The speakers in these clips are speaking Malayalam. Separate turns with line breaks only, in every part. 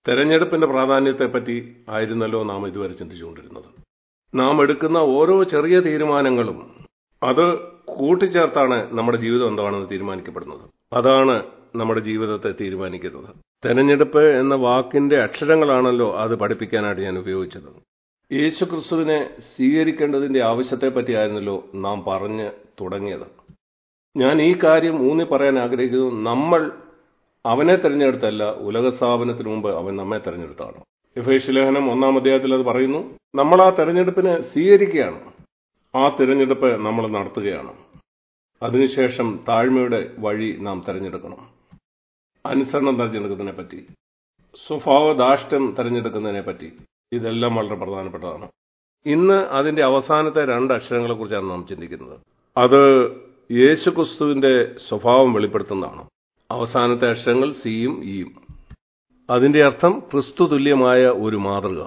തെരഞ്ഞെടുപ്പിന്റെ പ്രാധാന്യത്തെപ്പറ്റി ആയിരുന്നല്ലോ നാം ഇതുവരെ ചിന്തിച്ചുകൊണ്ടിരുന്നത് നാം എടുക്കുന്ന ഓരോ ചെറിയ തീരുമാനങ്ങളും അത് കൂട്ടിച്ചേർത്താണ് നമ്മുടെ ജീവിതം എന്താണെന്ന് തീരുമാനിക്കപ്പെടുന്നത് അതാണ് നമ്മുടെ ജീവിതത്തെ തീരുമാനിക്കുന്നത് തെരഞ്ഞെടുപ്പ് എന്ന വാക്കിന്റെ അക്ഷരങ്ങളാണല്ലോ അത് പഠിപ്പിക്കാനായിട്ട് ഞാൻ ഉപയോഗിച്ചത് യേശു ക്രിസ്തുവിനെ സ്വീകരിക്കേണ്ടതിന്റെ ആവശ്യത്തെപ്പറ്റിയായിരുന്നല്ലോ നാം പറഞ്ഞ് തുടങ്ങിയത് ഞാൻ ഈ കാര്യം ഊന്നി പറയാൻ ആഗ്രഹിക്കുന്നു നമ്മൾ അവനെ തെരഞ്ഞെടുത്തല്ല ഉലകസ്ഥാപനത്തിന് മുമ്പ് അവൻ നമ്മെ തെരഞ്ഞെടുത്താണ് യഫേഷ് ലേഖനം ഒന്നാം അധ്യായത്തിൽ അത് പറയുന്നു നമ്മൾ ആ തെരഞ്ഞെടുപ്പിനെ സ്വീകരിക്കുകയാണ് ആ തിരഞ്ഞെടുപ്പ് നമ്മൾ നടത്തുകയാണ് അതിനുശേഷം താഴ്മയുടെ വഴി നാം തെരഞ്ഞെടുക്കണം അനുസരണം തെരഞ്ഞെടുക്കുന്നതിനെ പറ്റി സ്വഭാവദാഷ്ട്യം തെരഞ്ഞെടുക്കുന്നതിനെ പറ്റി ഇതെല്ലാം വളരെ പ്രധാനപ്പെട്ടതാണ് ഇന്ന് അതിന്റെ അവസാനത്തെ രണ്ട് അക്ഷരങ്ങളെ കുറിച്ചാണ് നാം ചിന്തിക്കുന്നത് അത് യേശുക്രിസ്തുവിന്റെ സ്വഭാവം വെളിപ്പെടുത്തുന്നതാണ് അവസാനത്തെ അക്ഷരങ്ങൾ സിയും ഇയും അതിന്റെ അർത്ഥം ക്രിസ്തു തുല്യമായ ഒരു മാതൃക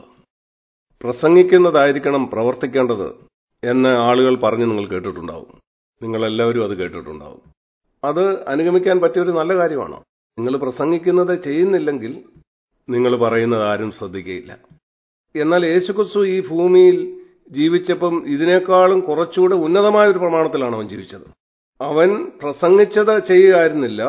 പ്രസംഗിക്കുന്നതായിരിക്കണം പ്രവർത്തിക്കേണ്ടത് എന്ന് ആളുകൾ പറഞ്ഞ് നിങ്ങൾ കേട്ടിട്ടുണ്ടാവും നിങ്ങളെല്ലാവരും അത് കേട്ടിട്ടുണ്ടാവും അത് അനുഗമിക്കാൻ പറ്റിയൊരു നല്ല കാര്യമാണ് നിങ്ങൾ പ്രസംഗിക്കുന്നത് ചെയ്യുന്നില്ലെങ്കിൽ നിങ്ങൾ പറയുന്നത് ആരും ശ്രദ്ധിക്കുകയില്ല എന്നാൽ യേശുക്രിസ്തു ഈ ഭൂമിയിൽ ജീവിച്ചപ്പം ഇതിനേക്കാളും കുറച്ചുകൂടെ ഉന്നതമായ ഒരു പ്രമാണത്തിലാണ് അവൻ ജീവിച്ചത് അവൻ പ്രസംഗിച്ചത് ചെയ്യുകയായിരുന്നില്ല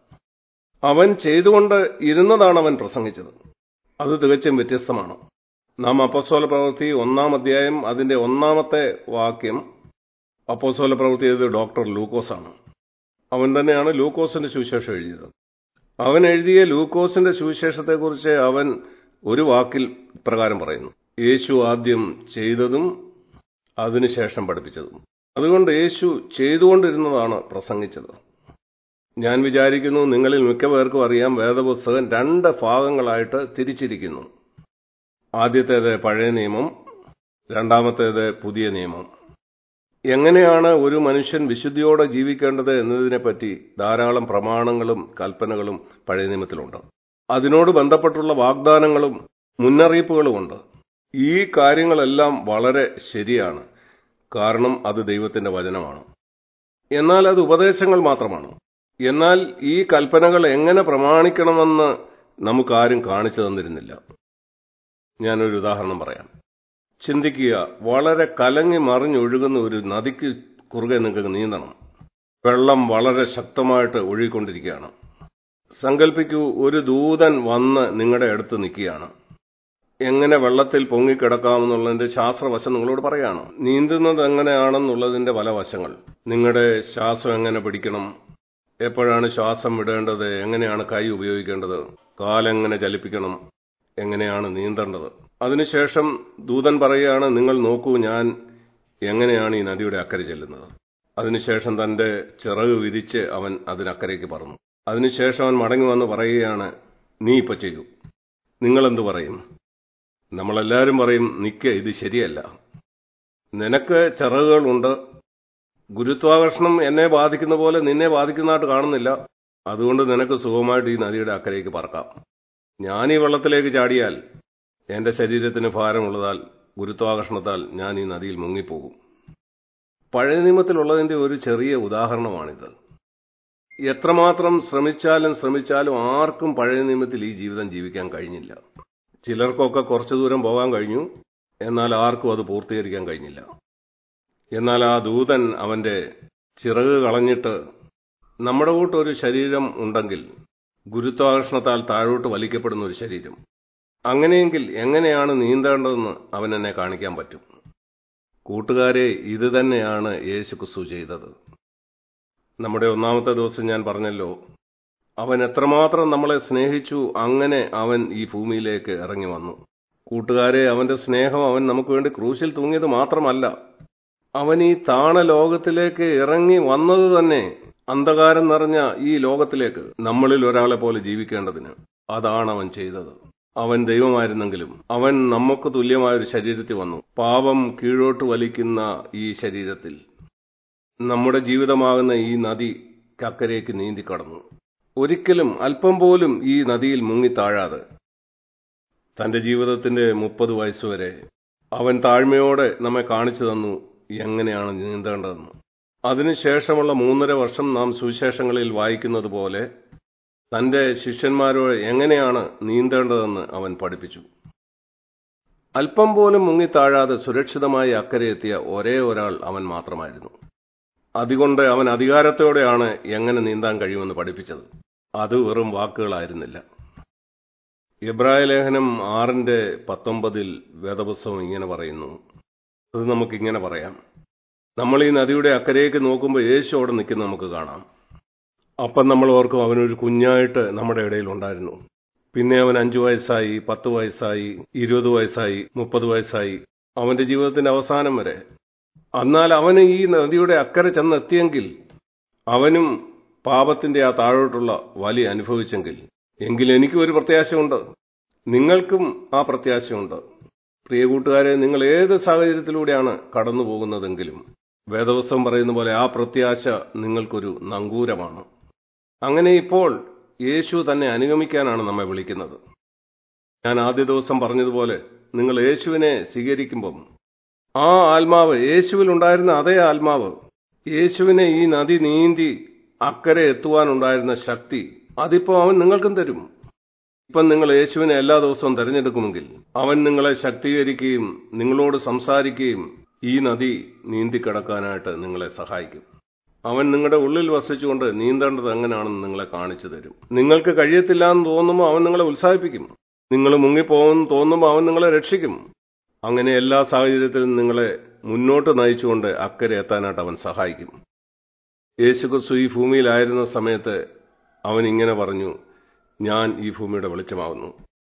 അവൻ ചെയ്തുകൊണ്ട് ഇരുന്നതാണ് അവൻ പ്രസംഗിച്ചത് അത് തികച്ചും വ്യത്യസ്തമാണ് നാം അപ്പോസ്തോല പ്രവൃത്തി ഒന്നാം അധ്യായം അതിന്റെ ഒന്നാമത്തെ വാക്യം അപ്പോസ്തോല പ്രവൃത്തി ചെയ്തത് ഡോക്ടർ ലൂക്കോസാണ് അവൻ തന്നെയാണ് ലൂക്കോസിന്റെ സുവിശേഷം എഴുതിയത് അവൻ എഴുതിയ ലൂക്കോസിന്റെ സുവിശേഷത്തെക്കുറിച്ച് അവൻ ഒരു വാക്കിൽ പ്രകാരം പറയുന്നു യേശു ആദ്യം ചെയ്തതും അതിനുശേഷം പഠിപ്പിച്ചതും അതുകൊണ്ട് യേശു ചെയ്തുകൊണ്ടിരുന്നതാണ് പ്രസംഗിച്ചത് ഞാൻ വിചാരിക്കുന്നു നിങ്ങളിൽ മിക്ക പേർക്കും അറിയാം വേദപുസ്തകം രണ്ട് ഭാഗങ്ങളായിട്ട് തിരിച്ചിരിക്കുന്നു ആദ്യത്തേത് പഴയ നിയമം രണ്ടാമത്തേത് പുതിയ നിയമം എങ്ങനെയാണ് ഒരു മനുഷ്യൻ വിശുദ്ധിയോടെ ജീവിക്കേണ്ടത് എന്നതിനെപ്പറ്റി ധാരാളം പ്രമാണങ്ങളും കൽപ്പനകളും പഴയ നിയമത്തിലുണ്ട് അതിനോട് ബന്ധപ്പെട്ടുള്ള വാഗ്ദാനങ്ങളും മുന്നറിയിപ്പുകളുമുണ്ട് ഈ കാര്യങ്ങളെല്ലാം വളരെ ശരിയാണ് കാരണം അത് ദൈവത്തിന്റെ വചനമാണ് എന്നാൽ അത് ഉപദേശങ്ങൾ മാത്രമാണ് എന്നാൽ ഈ കൽപ്പനകൾ എങ്ങനെ പ്രമാണിക്കണമെന്ന് നമുക്കാരും കാണിച്ചു തന്നിരുന്നില്ല ഞാനൊരു ഉദാഹരണം പറയാം ചിന്തിക്കുക വളരെ കലങ്ങി മറിഞ്ഞൊഴുകുന്ന ഒരു നദിക്ക് കുറുകെ നിങ്ങൾക്ക് നീന്തണം വെള്ളം വളരെ ശക്തമായിട്ട് ഒഴുകിക്കൊണ്ടിരിക്കുകയാണ് സങ്കല്പിക്കൂ ഒരു ദൂതൻ വന്ന് നിങ്ങളുടെ അടുത്ത് നിൽക്കുകയാണ് എങ്ങനെ വെള്ളത്തിൽ പൊങ്ങിക്കിടക്കാമെന്നുള്ളതിന്റെ ശാസ്ത്രവശം നിങ്ങളോട് പറയാണ് നീന്തുന്നത് എങ്ങനെയാണെന്നുള്ളതിന്റെ പല വശങ്ങൾ നിങ്ങളുടെ ശ്വാസം എങ്ങനെ പിടിക്കണം എപ്പോഴാണ് ശ്വാസം വിടേണ്ടത് എങ്ങനെയാണ് കൈ ഉപയോഗിക്കേണ്ടത് കാലെങ്ങനെ ചലിപ്പിക്കണം എങ്ങനെയാണ് നീന്തേണ്ടത് അതിനുശേഷം ദൂതൻ പറയുകയാണ് നിങ്ങൾ നോക്കൂ ഞാൻ എങ്ങനെയാണ് ഈ നദിയുടെ അക്കരെ ചെല്ലുന്നത് അതിനുശേഷം തന്റെ ചിറക് വിരിച്ച് അവൻ അതിനക്കരയ്ക്ക് പറന്നു അതിനുശേഷം അവൻ മടങ്ങി വന്ന് പറയുകയാണ് നീ ഇപ്പൊ ചെയ്യൂ നിങ്ങളെന്ത് പറയും നമ്മളെല്ലാവരും പറയും നിക്ക് ഇത് ശരിയല്ല നിനക്ക് ചിറകുകളുണ്ട് ഗുരുത്വാകർഷണം എന്നെ ബാധിക്കുന്ന പോലെ നിന്നെ ബാധിക്കുന്നതായിട്ട് കാണുന്നില്ല അതുകൊണ്ട് നിനക്ക് സുഖമായിട്ട് ഈ നദിയുടെ അക്കരയ്ക്ക് പറക്കാം ഞാൻ ഈ വെള്ളത്തിലേക്ക് ചാടിയാൽ എന്റെ ശരീരത്തിന് ഭാരമുള്ളതാൽ ഗുരുത്വാകർഷണത്താൽ ഞാൻ ഈ നദിയിൽ മുങ്ങിപ്പോകും പഴയ നിയമത്തിലുള്ളതിന്റെ ഒരു ചെറിയ ഉദാഹരണമാണിത് എത്രമാത്രം ശ്രമിച്ചാലും ശ്രമിച്ചാലും ആർക്കും പഴയ നിയമത്തിൽ ഈ ജീവിതം ജീവിക്കാൻ കഴിഞ്ഞില്ല ചിലർക്കൊക്കെ കുറച്ചു ദൂരം പോകാൻ കഴിഞ്ഞു എന്നാൽ ആർക്കും അത് പൂർത്തീകരിക്കാൻ കഴിഞ്ഞില്ല എന്നാൽ ആ ദൂതൻ അവന്റെ ചിറക് കളഞ്ഞിട്ട് നമ്മുടെ കൂട്ടൊരു ശരീരം ഉണ്ടെങ്കിൽ ഗുരുത്വാകർഷണത്താൽ താഴോട്ട് വലിക്കപ്പെടുന്ന ഒരു ശരീരം അങ്ങനെയെങ്കിൽ എങ്ങനെയാണ് നീന്തേണ്ടതെന്ന് അവൻ എന്നെ കാണിക്കാൻ പറ്റും കൂട്ടുകാരെ ഇത് തന്നെയാണ് യേശു ക്രിസ്തു ചെയ്തത് നമ്മുടെ ഒന്നാമത്തെ ദിവസം ഞാൻ പറഞ്ഞല്ലോ അവൻ എത്രമാത്രം നമ്മളെ സ്നേഹിച്ചു അങ്ങനെ അവൻ ഈ ഭൂമിയിലേക്ക് ഇറങ്ങി വന്നു കൂട്ടുകാരെ അവന്റെ സ്നേഹം അവൻ നമുക്ക് വേണ്ടി ക്രൂശിൽ തൂങ്ങിയത് മാത്രമല്ല അവൻ ഈ താണ ലോകത്തിലേക്ക് ഇറങ്ങി വന്നത് തന്നെ അന്ധകാരം നിറഞ്ഞ ഈ ലോകത്തിലേക്ക് നമ്മളിൽ ഒരാളെ പോലെ ജീവിക്കേണ്ടതിന് അതാണ് അവൻ ചെയ്തത് അവൻ ദൈവമായിരുന്നെങ്കിലും അവൻ നമുക്ക് തുല്യമായ ഒരു ശരീരത്തിൽ വന്നു പാപം കീഴോട്ട് വലിക്കുന്ന ഈ ശരീരത്തിൽ നമ്മുടെ ജീവിതമാകുന്ന ഈ നദി കക്കരയ്ക്ക് നീന്തിക്കടന്നു ഒരിക്കലും അല്പം പോലും ഈ നദിയിൽ മുങ്ങിത്താഴാതെ തന്റെ ജീവിതത്തിന്റെ മുപ്പത് വയസ്സുവരെ അവൻ താഴ്മയോടെ നമ്മെ കാണിച്ചു തന്നു എങ്ങനെയാണ് നീന്തേണ്ടതെന്ന് അതിനുശേഷമുള്ള മൂന്നര വർഷം നാം സുവിശേഷങ്ങളിൽ വായിക്കുന്നത് പോലെ തന്റെ ശിഷ്യന്മാരോട് എങ്ങനെയാണ് നീന്തേണ്ടതെന്ന് അവൻ പഠിപ്പിച്ചു അല്പം പോലും മുങ്ങിത്താഴാതെ സുരക്ഷിതമായി അക്കരെ എത്തിയ ഒരേ ഒരാൾ അവൻ മാത്രമായിരുന്നു അതുകൊണ്ട് അവൻ അധികാരത്തോടെയാണ് എങ്ങനെ നീന്താൻ കഴിയുമെന്ന് പഠിപ്പിച്ചത് അത് വെറും വാക്കുകളായിരുന്നില്ല ഇബ്രായ ലേഖനം ആറിന്റെ പത്തൊമ്പതിൽ വേദപുസ്തകം ഇങ്ങനെ പറയുന്നു അത് നമുക്കിങ്ങനെ പറയാം നമ്മൾ ഈ നദിയുടെ അക്കരയ്ക്ക് നോക്കുമ്പോൾ യേശു അവിടെ നിൽക്കുന്ന നമുക്ക് കാണാം അപ്പം നമ്മൾ ഓർക്കും അവനൊരു കുഞ്ഞായിട്ട് നമ്മുടെ ഇടയിൽ ഉണ്ടായിരുന്നു പിന്നെ അവൻ അഞ്ചു വയസ്സായി പത്ത് വയസ്സായി ഇരുപത് വയസ്സായി മുപ്പത് വയസ്സായി അവന്റെ ജീവിതത്തിന്റെ അവസാനം വരെ എന്നാൽ അവന് ഈ നദിയുടെ അക്കരെ ചെന്നെത്തിയെങ്കിൽ അവനും പാപത്തിന്റെ ആ താഴോട്ടുള്ള വലി അനുഭവിച്ചെങ്കിൽ എങ്കിൽ എനിക്കും ഒരു പ്രത്യാശയുണ്ട് നിങ്ങൾക്കും ആ പ്രത്യാശയുണ്ട് പ്രിയ കൂട്ടുകാരെ നിങ്ങൾ ഏത് സാഹചര്യത്തിലൂടെയാണ് കടന്നു പോകുന്നതെങ്കിലും വേദവസ്വം പറയുന്ന പോലെ ആ പ്രത്യാശ നിങ്ങൾക്കൊരു നങ്കൂരമാണ് അങ്ങനെ ഇപ്പോൾ യേശു തന്നെ അനുഗമിക്കാനാണ് നമ്മെ വിളിക്കുന്നത് ഞാൻ ആദ്യ ദിവസം പറഞ്ഞതുപോലെ നിങ്ങൾ യേശുവിനെ സ്വീകരിക്കുമ്പം ആ ആത്മാവ് യേശുവിൽ ഉണ്ടായിരുന്ന അതേ ആത്മാവ് യേശുവിനെ ഈ നദി നീന്തി അക്കരെ എത്തുവാനുണ്ടായിരുന്ന ശക്തി അതിപ്പോ അവൻ നിങ്ങൾക്കും തരും ഇപ്പം നിങ്ങൾ യേശുവിനെ എല്ലാ ദിവസവും തെരഞ്ഞെടുക്കുമെങ്കിൽ അവൻ നിങ്ങളെ ശക്തീകരിക്കുകയും നിങ്ങളോട് സംസാരിക്കുകയും ഈ നദി നീന്തിക്കിടക്കാനായിട്ട് നിങ്ങളെ സഹായിക്കും അവൻ നിങ്ങളുടെ ഉള്ളിൽ വസിച്ചുകൊണ്ട് നീന്തേണ്ടത് എങ്ങനെയാണെന്ന് നിങ്ങളെ കാണിച്ചു തരും നിങ്ങൾക്ക് കഴിയത്തില്ല എന്ന് തോന്നുമ്പോൾ അവൻ നിങ്ങളെ ഉത്സാഹിപ്പിക്കും നിങ്ങൾ മുങ്ങിപ്പോകുമെന്ന് തോന്നുമ്പോൾ അവൻ നിങ്ങളെ രക്ഷിക്കും അങ്ങനെ എല്ലാ സാഹചര്യത്തിലും നിങ്ങളെ മുന്നോട്ട് നയിച്ചുകൊണ്ട് അക്കരെ എത്താനായിട്ട് അവൻ സഹായിക്കും യേശുക്രിസ്തു ഈ ഭൂമിയിലായിരുന്ന സമയത്ത് അവൻ ഇങ്ങനെ പറഞ്ഞു ഞാൻ ഈ ഭൂമിയുടെ വെളിച്ചമാവുന്നു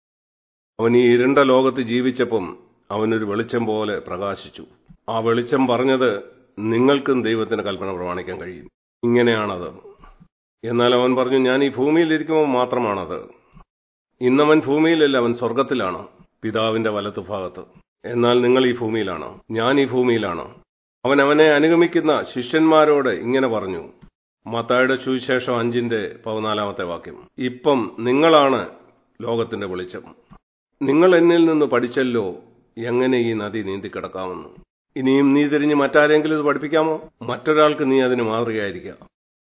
അവൻ ഈ ഇരുണ്ട ലോകത്ത് ജീവിച്ചപ്പം അവനൊരു വെളിച്ചം പോലെ പ്രകാശിച്ചു ആ വെളിച്ചം പറഞ്ഞത് നിങ്ങൾക്കും ദൈവത്തിന്റെ കൽപ്പന പ്രമാണിക്കാൻ കഴിയും ഇങ്ങനെയാണത് എന്നാൽ അവൻ പറഞ്ഞു ഞാൻ ഈ ഭൂമിയിലിരിക്കുമ്പോൾ മാത്രമാണത് ഇന്നവൻ ഭൂമിയിലല്ല അവൻ സ്വർഗത്തിലാണ് പിതാവിന്റെ വലത്തു ഭാഗത്ത് എന്നാൽ നിങ്ങൾ ഈ ഭൂമിയിലാണ് ഞാൻ ഈ ഭൂമിയിലാണ് അവൻ അവനെ അനുഗമിക്കുന്ന ശിഷ്യന്മാരോട് ഇങ്ങനെ പറഞ്ഞു മത്തായുടെ സുവിശേഷം അഞ്ചിന്റെ പതിനാലാമത്തെ വാക്യം ഇപ്പം നിങ്ങളാണ് ലോകത്തിന്റെ വെളിച്ചം നിങ്ങൾ എന്നിൽ നിന്ന് പഠിച്ചല്ലോ എങ്ങനെ ഈ നദി നീന്തിക്കിടക്കാമെന്ന് ഇനിയും നീ തിരിഞ്ഞ് മറ്റാരെങ്കിലും ഇത് പഠിപ്പിക്കാമോ മറ്റൊരാൾക്ക് നീ അതിന് മാതൃകയായിരിക്കുക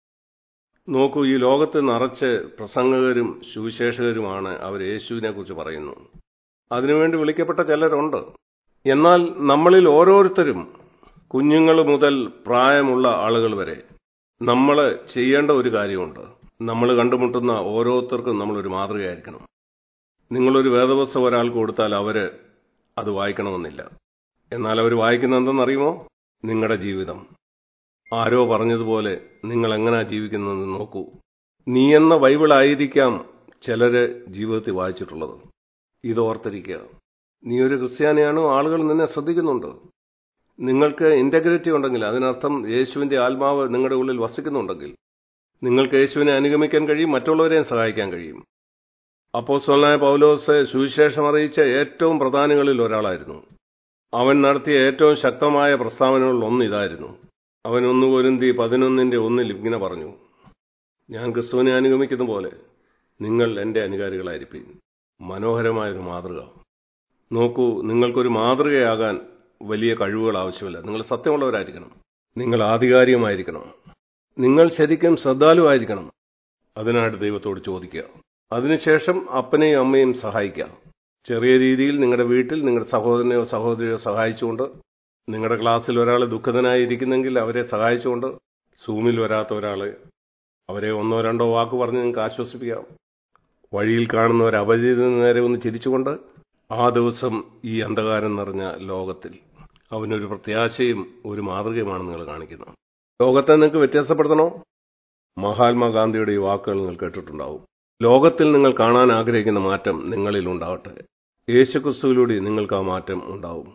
നോക്കൂ ഈ ലോകത്ത് നിറച്ച് പ്രസംഗകരും സുവിശേഷകരുമാണ് അവർ യേശുവിനെ കുറിച്ച് പറയുന്നു അതിനുവേണ്ടി വിളിക്കപ്പെട്ട ചിലരുണ്ട് എന്നാൽ നമ്മളിൽ ഓരോരുത്തരും കുഞ്ഞുങ്ങൾ മുതൽ പ്രായമുള്ള ആളുകൾ വരെ നമ്മൾ ചെയ്യേണ്ട ഒരു കാര്യമുണ്ട് നമ്മൾ കണ്ടുമുട്ടുന്ന ഓരോരുത്തർക്കും നമ്മളൊരു മാതൃകയായിരിക്കണം നിങ്ങളൊരു വേദവസ്തു ഒരാൾക്ക് കൊടുത്താൽ അവര് അത് വായിക്കണമെന്നില്ല എന്നാൽ അവർ വായിക്കുന്ന എന്തെന്നറിയുമോ നിങ്ങളുടെ ജീവിതം ആരോ പറഞ്ഞതുപോലെ നിങ്ങൾ എങ്ങനെയാ ജീവിക്കുന്നതെന്ന് നോക്കൂ നീ എന്ന ബൈബിളായിരിക്കാം ചിലര് ജീവിതത്തിൽ വായിച്ചിട്ടുള്ളത് ഇത് ഓർത്തിരിക്കുക നീ ഒരു ക്രിസ്ത്യാനിയാണോ ആളുകൾ നിന്നെ ശ്രദ്ധിക്കുന്നുണ്ട് നിങ്ങൾക്ക് ഇന്റഗ്രിറ്റി ഉണ്ടെങ്കിൽ അതിനർത്ഥം യേശുവിന്റെ ആത്മാവ് നിങ്ങളുടെ ഉള്ളിൽ വസിക്കുന്നുണ്ടെങ്കിൽ നിങ്ങൾക്ക് യേശുവിനെ അനുഗമിക്കാൻ കഴിയും മറ്റുള്ളവരെയും സഹായിക്കാൻ കഴിയും അപ്പോസ്വലനായ പൗലോസ് സുവിശേഷം അറിയിച്ച ഏറ്റവും പ്രധാനികളിൽ ഒരാളായിരുന്നു അവൻ നടത്തിയ ഏറ്റവും ശക്തമായ പ്രസ്താവനകളിൽ ഒന്ന് ഇതായിരുന്നു അവൻ ഒന്ന് പൊരുന്തി പതിനൊന്നിന്റെ ഒന്നിൽ ഇങ്ങനെ പറഞ്ഞു ഞാൻ ക്രിസ്തുവിനെ അനുഗമിക്കുന്ന പോലെ നിങ്ങൾ എന്റെ അനുകാരികളായിരിക്കും മനോഹരമായൊരു മാതൃക നോക്കൂ നിങ്ങൾക്കൊരു മാതൃകയാകാൻ വലിയ കഴിവുകൾ ആവശ്യമില്ല നിങ്ങൾ സത്യമുള്ളവരായിരിക്കണം നിങ്ങൾ ആധികാരികമായിരിക്കണം നിങ്ങൾ ശരിക്കും ശ്രദ്ധാലുവായിരിക്കണം അതിനായിട്ട് ദൈവത്തോട് ചോദിക്കുക അതിനുശേഷം അപ്പനെയും അമ്മയും സഹായിക്കുക ചെറിയ രീതിയിൽ നിങ്ങളുടെ വീട്ടിൽ നിങ്ങളുടെ സഹോദരനെയോ സഹോദരിയോ സഹായിച്ചുകൊണ്ട് നിങ്ങളുടെ ക്ലാസ്സിൽ ഒരാൾ ദുഃഖിതനായി ഇരിക്കുന്നെങ്കിൽ അവരെ സഹായിച്ചുകൊണ്ട് സൂമിൽ വരാത്ത ഒരാളെ അവരെ ഒന്നോ രണ്ടോ വാക്ക് പറഞ്ഞ് നിങ്ങൾക്ക് ആശ്വസിപ്പിക്കാം വഴിയിൽ കാണുന്ന ഒരു അപരിചിതന് നേരെ ഒന്ന് ചിരിച്ചുകൊണ്ട് ആ ദിവസം ഈ അന്ധകാരം നിറഞ്ഞ ലോകത്തിൽ അവനൊരു പ്രത്യാശയും ഒരു മാതൃകയുമാണ് നിങ്ങൾ കാണിക്കുന്നത് ലോകത്തെ നിങ്ങൾക്ക് വ്യത്യാസപ്പെടുത്തണോ മഹാത്മാഗാന്ധിയുടെ ഈ വാക്കുകൾ നിങ്ങൾ കേട്ടിട്ടുണ്ടാവും ലോകത്തിൽ നിങ്ങൾ കാണാൻ ആഗ്രഹിക്കുന്ന മാറ്റം നിങ്ങളിൽ ഉണ്ടാവട്ടെ യേശുക്രിസ്തുവിലൂടെ നിങ്ങൾക്ക് ആ മാറ്റം ഉണ്ടാവും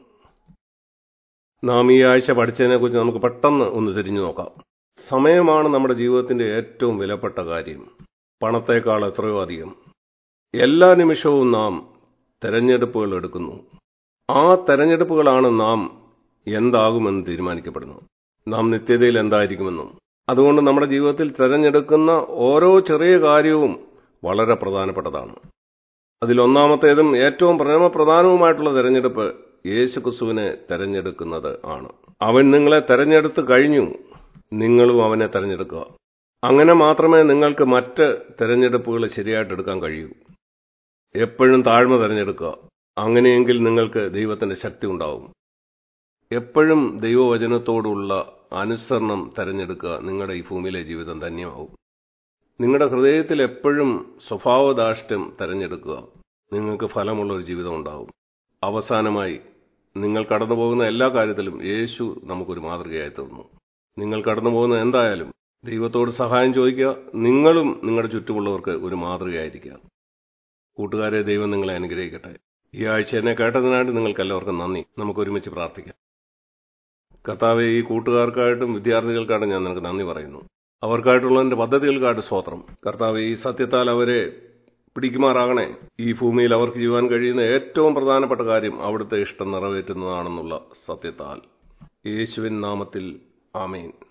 നാം ഈ ആഴ്ച പഠിച്ചതിനെക്കുറിച്ച് നമുക്ക് പെട്ടെന്ന് ഒന്ന് തിരിഞ്ഞു നോക്കാം സമയമാണ് നമ്മുടെ ജീവിതത്തിന്റെ ഏറ്റവും വിലപ്പെട്ട കാര്യം പണത്തേക്കാൾ എത്രയോ അധികം എല്ലാ നിമിഷവും നാം തെരഞ്ഞെടുപ്പുകൾ എടുക്കുന്നു ആ തെരഞ്ഞെടുപ്പുകളാണ് നാം എന്താകുമെന്ന് തീരുമാനിക്കപ്പെടുന്നത് നാം നിത്യതയിൽ എന്തായിരിക്കുമെന്നും അതുകൊണ്ട് നമ്മുടെ ജീവിതത്തിൽ തിരഞ്ഞെടുക്കുന്ന ഓരോ ചെറിയ കാര്യവും വളരെ പ്രധാനപ്പെട്ടതാണ് അതിലൊന്നാമത്തേതും ഏറ്റവും പ്രധാനവുമായിട്ടുള്ള തെരഞ്ഞെടുപ്പ് യേശു ക്രിസ്തുവിനെ തെരഞ്ഞെടുക്കുന്നത് ആണ് അവൻ നിങ്ങളെ തെരഞ്ഞെടുത്ത് കഴിഞ്ഞു നിങ്ങളും അവനെ തെരഞ്ഞെടുക്കുക അങ്ങനെ മാത്രമേ നിങ്ങൾക്ക് മറ്റ് തിരഞ്ഞെടുപ്പുകൾ ശരിയായിട്ട് എടുക്കാൻ കഴിയൂ എപ്പോഴും താഴ്മ തിരഞ്ഞെടുക്കുക അങ്ങനെയെങ്കിൽ നിങ്ങൾക്ക് ദൈവത്തിന്റെ ശക്തി ഉണ്ടാവും എപ്പോഴും ദൈവവചനത്തോടുള്ള അനുസരണം തിരഞ്ഞെടുക്കുക നിങ്ങളുടെ ഈ ഭൂമിയിലെ ജീവിതം ധന്യമാവും നിങ്ങളുടെ ഹൃദയത്തിൽ എപ്പോഴും സ്വഭാവദാഷ്ട്യം തിരഞ്ഞെടുക്കുക നിങ്ങൾക്ക് ഫലമുള്ള ഒരു ജീവിതം ഉണ്ടാവും അവസാനമായി നിങ്ങൾ കടന്നു പോകുന്ന എല്ലാ കാര്യത്തിലും യേശു നമുക്കൊരു മാതൃകയായി തീർന്നു നിങ്ങൾ കടന്നു പോകുന്ന എന്തായാലും ദൈവത്തോട് സഹായം ചോദിക്കുക നിങ്ങളും നിങ്ങളുടെ ചുറ്റുമുള്ളവർക്ക് ഒരു മാതൃകയായിരിക്കുക കൂട്ടുകാരെ ദൈവം നിങ്ങളെ അനുഗ്രഹിക്കട്ടെ ഈ ആഴ്ച എന്നെ കേട്ടതിനായിട്ട് നിങ്ങൾക്ക് എല്ലാവർക്കും നന്ദി നമുക്ക് ഒരുമിച്ച് പ്രാർത്ഥിക്കാം കർത്താവെ ഈ കൂട്ടുകാർക്കായിട്ടും വിദ്യാർത്ഥികൾക്കായിട്ടും ഞാൻ നിനക്ക് നന്ദി പറയുന്നു അവർക്കായിട്ടുള്ള എന്റെ പദ്ധതികൾക്കായിട്ട് സ്വത്രം കർത്താവ് ഈ സത്യത്താൽ അവരെ പിടിക്കുമാറാകണേ ഈ ഭൂമിയിൽ അവർക്ക് ചെയ്യുവാൻ കഴിയുന്ന ഏറ്റവും പ്രധാനപ്പെട്ട കാര്യം അവിടുത്തെ ഇഷ്ടം നിറവേറ്റുന്നതാണെന്നുള്ള സത്യത്താൽ യേശുവിൻ നാമത്തിൽ ആമേൻ